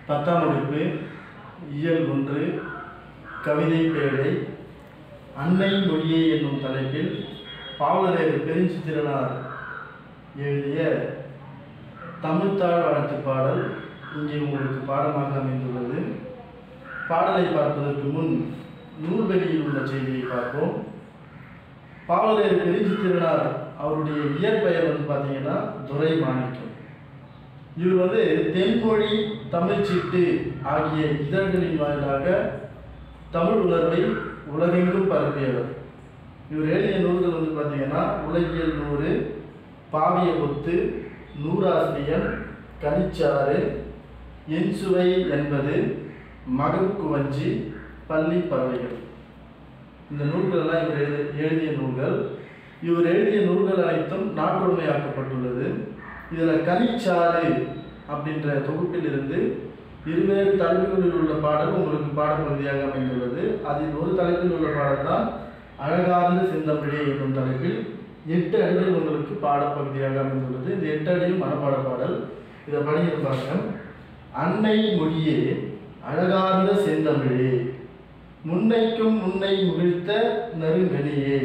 பத்தாம் வகுப்பு இயல் ஒன்று கவிதை பேழை அன்னை மொழியே என்னும் தலைப்பில் பாவலரேறு பெருஞ்சித்திரனார் எழுதிய தமிழ்த்தாழ் வாழ்த்து பாடல் இங்கே உங்களுக்கு பாடமாக அமைந்துள்ளது பாடலை பார்ப்பதற்கு முன் நூல்வெளியில் உள்ள செய்தியை பார்ப்போம் பாவலரேறு பெருஞ்சித்திரனார் அவருடைய இயற்பெயர் வந்து பார்த்தீங்கன்னா துரை மாணிக்கம் இவர் வந்து தென்மொழி தமிழ் சீட்டு ஆகிய இதழ்களின் வாயிலாக தமிழ் உணர்வை உலகெங்கும் பரப்பியவர் இவர் எழுதிய நூல்கள் வந்து பார்த்தீங்கன்னா உலகியல் நூறு பாவிய ஒத்து நூறாசிரியன் கனிச்சாறு என்சுவை என்பது மகக்குவஞ்சி பள்ளி பறவைகள் இந்த நூல்கள் எல்லாம் இவர் எழுதி எழுதிய நூல்கள் இவர் எழுதிய நூல்கள் அனைத்தும் நாட்டுடைமையாக்கப்பட்டுள்ளது இதில் கனிச்சாறு அப்படின்ற தொகுப்பில் இருந்து இருவேறு தலைப்புகளில் உள்ள பாடல் உங்களுக்கு பாடப்பகுதியாக அமைந்துள்ளது அதில் ஒரு தலைப்பில் உள்ள பாடல் தான் அழகார்ந்த செந்தமிழே என்னும் தலைப்பில் எட்டு அடிகள் உங்களுக்கு பாடப்பகுதியாக அமைந்துள்ளது இந்த எட்டு அடியும் மனப்பாட பாடல் இதை படியிருப்பாங்க அன்னை மொழியே அழகார்ந்த செந்தமிழே முன்னைக்கும் முன்னை முகிழ்த்த நறுங்கனியே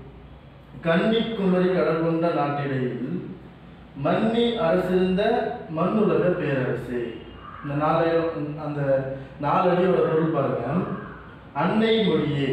கன்னிக்குமரி கடல் கொண்ட நாட்டிடையில் மன்னி அரசிருந்த மண்ணுலக பேரரசு இந்த நாளையோ அந்த நாலு அடியோட பொருள் பாருங்க அன்னை மொழியே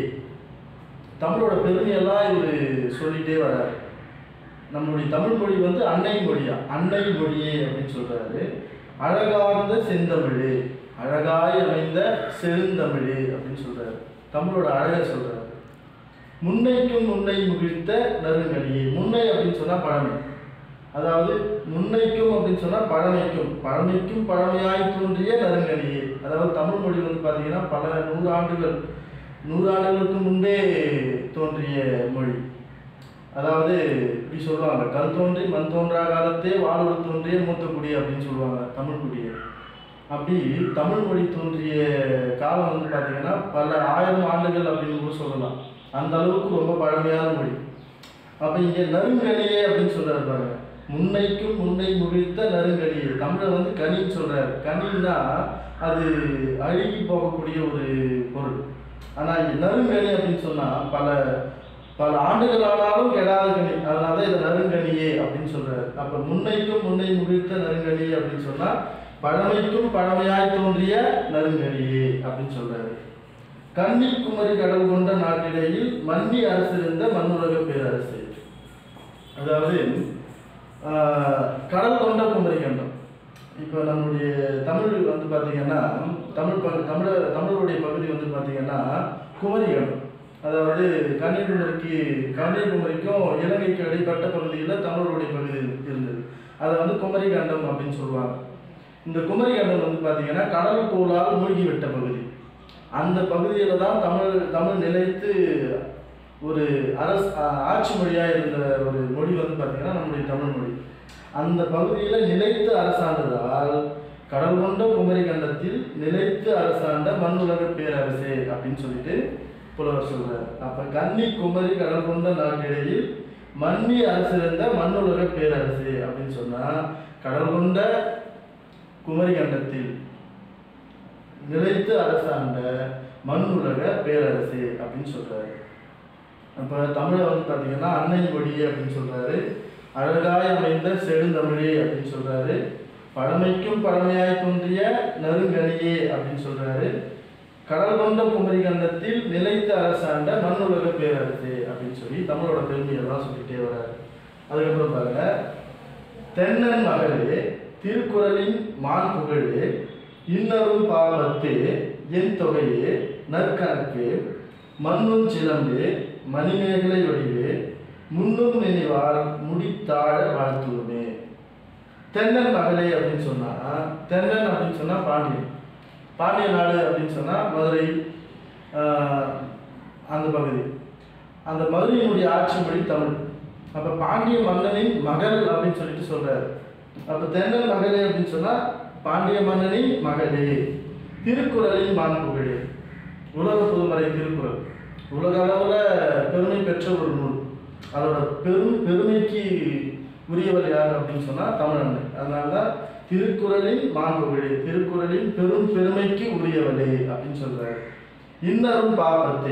தமிழோட பெருமையெல்லாம் இவர் சொல்லிட்டே வர்றாரு நம்மளுடைய தமிழ் மொழி வந்து அன்னை மொழியா அன்னை மொழியே அப்படின்னு சொல்றாரு அழகார்ந்த செந்தமிழே அழகாய் அமைந்த செழுந்தமிழே அப்படின்னு சொல்றாரு தமிழோட அழகை சொல்றாரு முன்னைக்கும் முன்னை முகிழ்த்த நறுங்கனியே முன்னை அப்படின்னு சொன்னா பழமை அதாவது முன்னைக்கும் அப்படின்னு சொன்னா பழமைக்கும் பழமைக்கும் பழமையாய் தோன்றிய நறுங்கனியே அதாவது தமிழ் மொழி வந்து பார்த்தீங்கன்னா பல நூறு ஆண்டுகள் நூறாண்டுகளுக்கு முன்பே தோன்றிய மொழி அதாவது இப்படி சொல்லுவாங்க கல் தோன்றி மண் தோன்றா காலத்தே வாழ்வு தோன்றிய மூத்த குடி அப்படின்னு சொல்லுவாங்க தமிழ் குடியை அப்படி தமிழ் மொழி தோன்றிய காலம் வந்து பார்த்தீங்கன்னா பல ஆயிரம் ஆண்டுகள் அப்படின்னு கூட சொல்லலாம் அந்த அளவுக்கு ரொம்ப பழமையான மொழி அப்போ இங்கே நறுங்கனியே அப்படின்னு சொல்றாரு பாருங்க முன்னைக்கும் முன்னை முகிழ்த்த நறுங்கனியே தமிழை வந்து கனின்னு சொல்றாரு கனின்னா அது அழுகி போகக்கூடிய ஒரு பொருள் ஆனால் இங்கே நறுங்கனி அப்படின்னு சொன்னால் பல பல ஆண்டுகள் ஆனாலும் கெடாத கனி அதனால தான் இதை நறுங்கனியே அப்படின்னு சொல்றாரு அப்போ முன்னைக்கும் முன்னை முகிழ்த்த நறுங்கனியே அப்படின்னு சொன்னால் பழமைக்கும் பழமையாய் தோன்றிய நறுங்கனியே அப்படின்னு சொல்றாரு கன்னிக்குமரி கடல் கொண்ட நாட்டிடையில் மன்னி அரசு இருந்த மண்ணுலக பேரரசு அதாவது ஆஹ், கடல் கொண்ட குமரி கண்டம் இப்போ நம்மளுடைய தமிழ் வந்து பார்த்தீங்கன்னா தமிழ் பகு தமிழ தமிழருடைய பகுதி வந்து பார்த்தீங்கன்னா குமரி கண்டம் அதாவது கன்னியாகுமரிக்கு கன்னியாகுமரிக்கும் இலங்கைக்கு இடைப்பட்ட பகுதியில் தமிழருடைய பகுதி இருந்தது அதை வந்து குமரி கண்டம் அப்படின்னு சொல்லுவாங்க இந்த குமரி கண்டம் வந்து பார்த்தீங்கன்னா கடல் கோளால் மூழ்கி விட்ட பகுதி அந்த பகுதியில் தான் தமிழ் தமிழ் நிலைத்து ஒரு அரசு ஆ- ஆட்சி மொழியாக இருந்த ஒரு மொழி வந்து பார்த்தீங்கன்னா நம்முடைய தமிழ் மொழி அந்த பகுதியில் நிலைத்து அரசாண்டதால் கடல் கொண்ட குமரி கண்டத்தில் நிலைத்து அரசாண்ட மண்ணுலக பேரரசே அப்படின்னு சொல்லிட்டு புலவர் சொல்றார் அப்ப கன்னி குமரி கடல் கொண்ட நாட்டிடையில் மன்னி அரசு இருந்த மண்ணுலக பேரரசு அப்படின்னு சொன்னா கடல் கொண்ட குமரி கண்டத்தில் நிலைத்து அரசாண்ட மண்ணுலக பேரரசு அப்படின்னு சொல்றாரு அப்போ தமிழை வந்து பார்த்தீங்கன்னா அன்னை மொழி அப்படின்னு சொல்றாரு அழகாய் அமைந்த செழுந்தமிழே அப்படின்னு சொல்றாரு பழமைக்கும் பழமையாய் தோன்றிய நறுங்கனியே அப்படின்னு சொல்றாரு கடல் கொண்ட குமரி கண்டத்தில் நிலைத்து அரசாண்ட மண்ணுலக பேரரசு அப்படின்னு சொல்லி தமிழோட பெருமையெல்லாம் சொல்லிட்டே வர்றாரு அதுக்கப்புறம் பாருங்க தென்னன் மகளே திருக்குறளின் மான் புகழே இன்னரும் பாவத்து என் தொகையே நற்கணக்கு மண்ணும் சிலம்பு மணிமேகலை வடிவே முன்னும் நினைவால் முடித்தாழ வாழ்த்துவமே தென்னன் மகளே அப்படின்னு சொன்னா தென்னன் அப்படின்னு சொன்னா பாண்டியன் பாண்டிய நாடு அப்படின்னு சொன்னா மதுரை ஆஹ், அந்த பகுதி அந்த மதுரையினுடைய ஆட்சி மொழி தமிழ் அப்ப பாண்டிய மன்னனின் மகள் அப்படின்னு சொல்லிட்டு சொல்றாரு அப்ப தென்னன் மகளே அப்படின்னு சொன்னா பாண்டிய மன்னனின் மகளே திருக்குறளின் மாண்புகளே உலக பொதுமறை திருக்குறள் உலக அளவுல பெருமை பெற்ற ஒரு நூல் அதோட பெரும் பெருமைக்கு உரியவர் யார் அப்படின்னு சொன்னா தமிழ் அன்னை அதனால தான் திருக்குறளின் மாண்புகளே திருக்குறளின் பெரும் பெருமைக்கு உரியவளே அப்படின்னு சொல்றாரு இன்னரும் பாப்பத்தை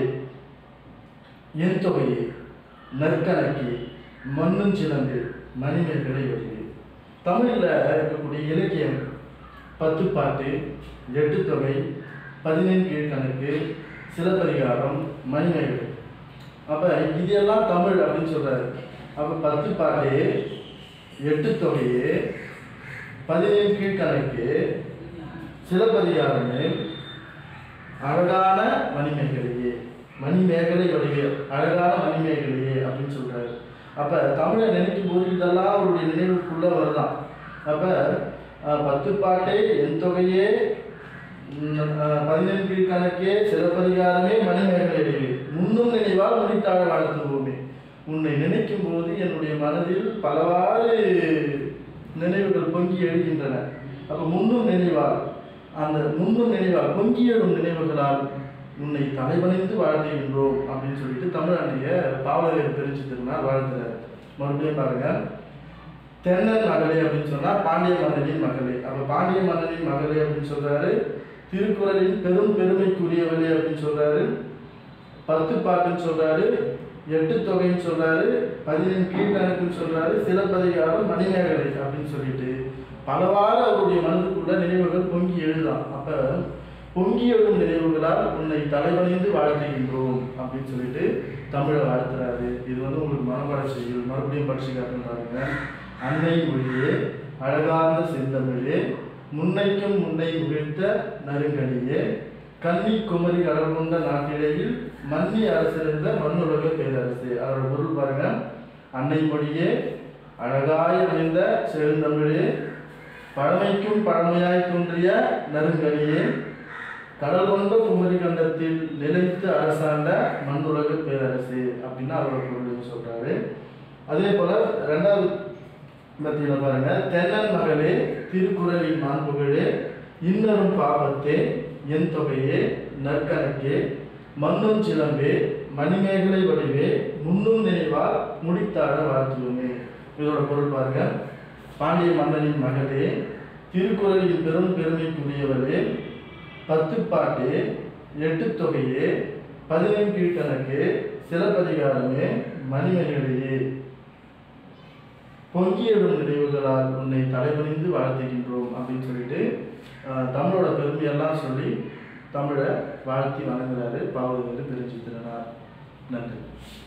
என் தொகையே நற்கணக்கே மண்ணும் சிலம்பு மணிமேகலை வடிவே தமிழில் இருக்கக்கூடிய இலக்கியம் பத்து பாட்டு எட்டு தொகை பதினெண் கீழ்கணக்கு சிலப்பதிகாரம் மணிமேகலை அப்போ இதெல்லாம் தமிழ் அப்படின்னு சொல்றாரு அப்போ பத்து பாட்டு எட்டு தொகையே பதினேழு கீழ்கணக்கு சிலப்பதிகாரமே அழகான மணிமேகலையே மணிமேகலை வடிவே அழகான மணிமேகலையே அப்படின்னு சொல்றாரு அப்ப தமிழை நினைக்கும் போது இதெல்லாம் அவருடைய நினைவுக்குள்ள வருதான் அப்ப அஹ், பத்து பாட்டே என் தொகையே பதினெண் கீழ்கணக்கே சிலப்பதிகாரமே மணிமேகலை வடிவே முன்னும் நினைவால் முடித்தாழ வாழ்த்துவோமே உன்னை நினைக்கும் போது என்னுடைய மனதில் பலவாறு நினைவுகள் பொங்கி எழுகின்றன அப்ப முன்னும் நினைவால் அந்த முன்னும் நினைவால் பொங்கி எழும் நினைவுகளால் உன்னை தலைவணிந்து வாழ்த்துகின்றோம் அப்படின்னு சொல்லிட்டு தமிழாண்டிய பாவலர் பிரிச்சு திருநாள் வாழ்த்துறாரு மறுபடியும் பாருங்க தென்னன் மகளே அப்படின்னு சொன்னா பாண்டிய மன்னனின் மகளே அப்ப பாண்டிய மன்னனின் மகளே அப்படின்னு சொல்றாரு திருக்குறளின் பெரும் பெருமைக்குரியவளே அப்படின்னு சொல்றாரு பத்து பாட்டுன்னு சொல்றாரு எட்டு தொகைன்னு சொல்றாரு பதினெண் கீழ்கணக்குன்னு சொல்றாரு சிலப்பதிகாரம் மணிமேகலை அப்படின்னு சொல்லிட்டு பலவாறு அவருடைய மனதுக்குள்ள நினைவுகள் பொங்கி எழுதாம் அப்ப பொங்கி எழும் நினைவுகளால் உன்னை தலைவணிந்து வாழ்த்துகின்றோம் அப்படின்னு சொல்லிட்டு தமிழை வாழ்த்துறாரு இது வந்து உங்களுக்கு மனப்பாட செய்யுள் மறுபடியும் படிச்சு காட்டுன்னு பாருங்க அன்னை மொழியே அழகார்ந்த செந்தமிழே முன்னைக்கும் முன்னை முகிழ்த்த நறுங்கனியே கன்னி குமரி கடல் கொண்ட நாட்டிலேயில் மன்னி அரசிருந்த மண்ணுலக பேரரசு அதோட பொருள் பாருங்க அன்னை மொழியே அழகாய் அமைந்த செழுந்தமிழே பழமைக்கும் பழமையாய் தோன்றிய நறுங்கனியே கடல் கொண்ட குமரி கண்டத்தில் நிலைத்து அரசாண்ட மண்ணுலக பேரரசு அப்படின்னு அதோட பொருள் சொல்றாரு அதே போல ரெண்டாவது பத்தியில பாருங்க தென்னன் மகளே திருக்குறளின் மாண்புகளே இன்னரும் பாவத்தே என் தொகையே நற்கணக்கே மண்ணும் சிலம்பே மணிமேகலை வடிவே முன்னும் நினைவால் முடித்தாட வாழ்த்துவோமே இதோட பொருள் பாருங்க பாண்டிய மன்னனின் மகளே திருக்குறளின் பெரும் பெருமைக்குரியவளே பத்து பாட்டு எட்டு தொகையே பதினெண் கீழ்கணக்கு சிலப்பதிகாரமே மணிமேகலையே பொங்கியடும் நினைவுகளால் உன்னை தலைவணிந்து வாழ்த்துகின்றோம் அப்படின்னு சொல்லிட்டு அஹ், தமிழோட பெருமையெல்லாம் சொல்லி தமிழை வாழ்த்தி வணங்குறாரு பாவலர் பிரிஞ்சு திருநாள் நன்றி